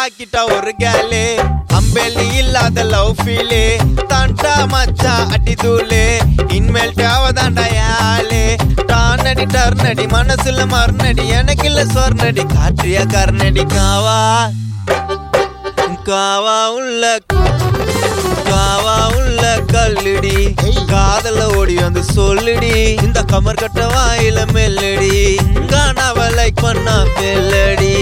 ஆக்கிட்டா ஒரு கேலு அம்பெல்லி இல்லாத லவ் ஃபீலே தாண்டா மச்சா அடி தூளே இன்மேல் தேவதாண்டா யாலே டானடி டர்னடி மனசுல மறுநடி எனக்கு இல்ல சொர்ணடி காற்றிய கர்ணடி காவா காவா உள்ள காவா உள்ள கல்லுடி காதல ஓடி வந்து சொல்லுடி இந்த கமர் கட்ட வாயில மெல்லடி காணாவ லைக் பண்ணா பெல்லடி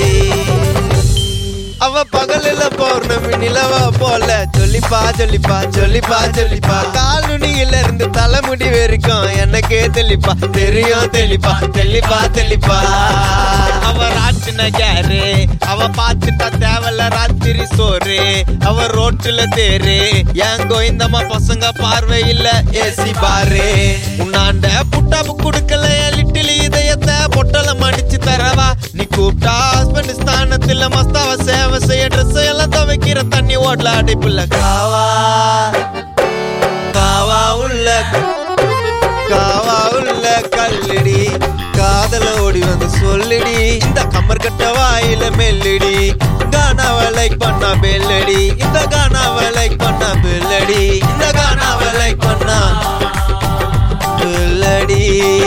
அவ பகலில பௌர்ணமி நிலவா போல சொல்லிப்பா சொல்லிப்பா சொல்லிப்பா சொல்லிப்பா கால் நுனியில இருந்து தலைமுடி வரைக்கும் எனக்கே தெளிப்பா தெரியும் தெளிப்பா தெளிப்பா தெளிப்பா அவ ராட்டின கேரு அவ பாத்துட்டா தேவல ராத்திரி சோறு அவ ரோட்டுல தேரு என் கோயந்தம்மா பசங்க பார்வை இல்ல ஏசி பாரு உன்னாண்ட புட்டாப்பு குடுக்கல லிட்டில் இதயத்தை பொட்டலம் அடிச்சு தரவா நீ கூப்பிட்டா ஹஸ்பண்ட் ஸ்தானத்துல மஸ்தாவ சேவை செய்ய ட்ரெஸ் எல்லாம் துவைக்கிற தண்ணி ஓடல அடைப்புல காவா காவா உள்ள காவா உள்ள கல்லடி காதல ஓடி வந்து சொல்லுடி இந்த கம்மர் கட்ட வாயில மெல்லுடி கானாவை லைக் பண்ணா பெல்லடி இந்த கானாவை லைக் பண்ணா பெல்லடி இந்த கானாவை லைக் பண்ணா பெல்லடி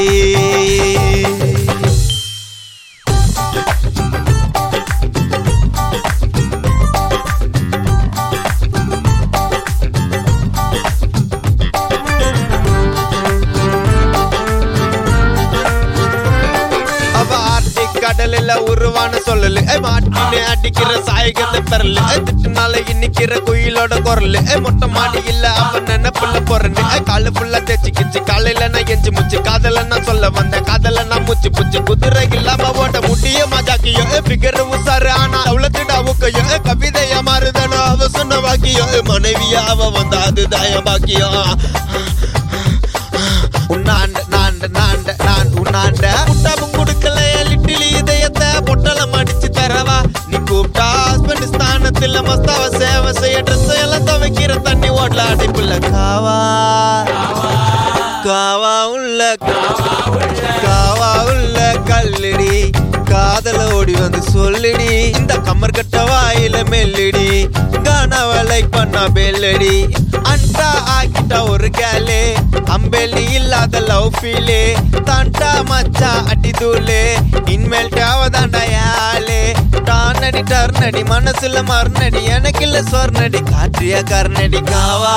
அவ ஆர்டிக் கடலில் உருவான சொல்லலு ஏ மாட்டினு அடிக்கிற சாயகத்தை பெறல ஏ திட்டுனால இன்னிக்கிற குயிலோட குரல் ஏ மொட்டை மாடி இல்ல அவ நினைப்புல பொறண்டு ஏ காலு ஃபுல்லா தேய்ச்சி கிச்சு காலையில நான் எஞ்சி முச்சு காதல நான் சொல்ல வந்தேன் காதல நான் முச்சு புச்சு குதிரை இல்லாம ஓட்ட முட்டிய மஜாக்கியோ ஏ பிகர் உசாரு ஆனா அவ்வளத்துடா ஊக்கையோ ஏ கவிதையா மாறுதானோ அவ சொன்ன வாக்கியோ ஏ மனைவியா அவ வந்தா அதுதான் என் பாக்கியம் உன்னாண்ட நாண்ட நாண்ட நான் உன்னாண்ட முட்டாப்பு குடுக்கல லிட்டில் இதயத்தை பொட்டலம் அடிச்சு தரவா நீ கூப்பிட்டா ஹஸ்பண்ட் ஸ்தானத்துல மஸ்தாவ சேவை செய்ய ட்ரெஸ் எல்லாம் துவைக்கிற தண்ணி ஓடல அடைப்புல காவா காவா உள்ள காவா உள்ள கல்லுடி காதல ஓடி வந்து சொல்லுடி இந்த கம்மர் கட்ட வாயில மெல்லுடி கானாவ லைக் பண்ணா பெல்லடி அண்டா ஆக்கிட்டா ஒரு கேலு அம்பெல்லி இல்லாத லவ் ஃபீலே தாண்டா மச்சா அடி தூளே இன்மேல் தேவதாண்டா யாலே டானடி டர்னடி மனசுல மறுநடி எனக்கு இல்ல சொர்ணடி காற்றிய கர்ணடி காவா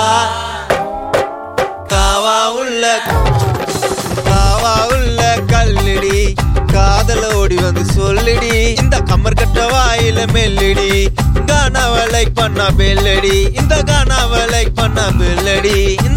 காவா உள்ள காவா உள்ள கல்லுடி காதல ஓடி வந்து சொல்லுடி இந்த கம்மர் கட்ட வாயில மெல்லுடி கானாவை லைக் பண்ணா பெல்லடி இந்த கானாவை லைக் பண்ணா பெல்லடி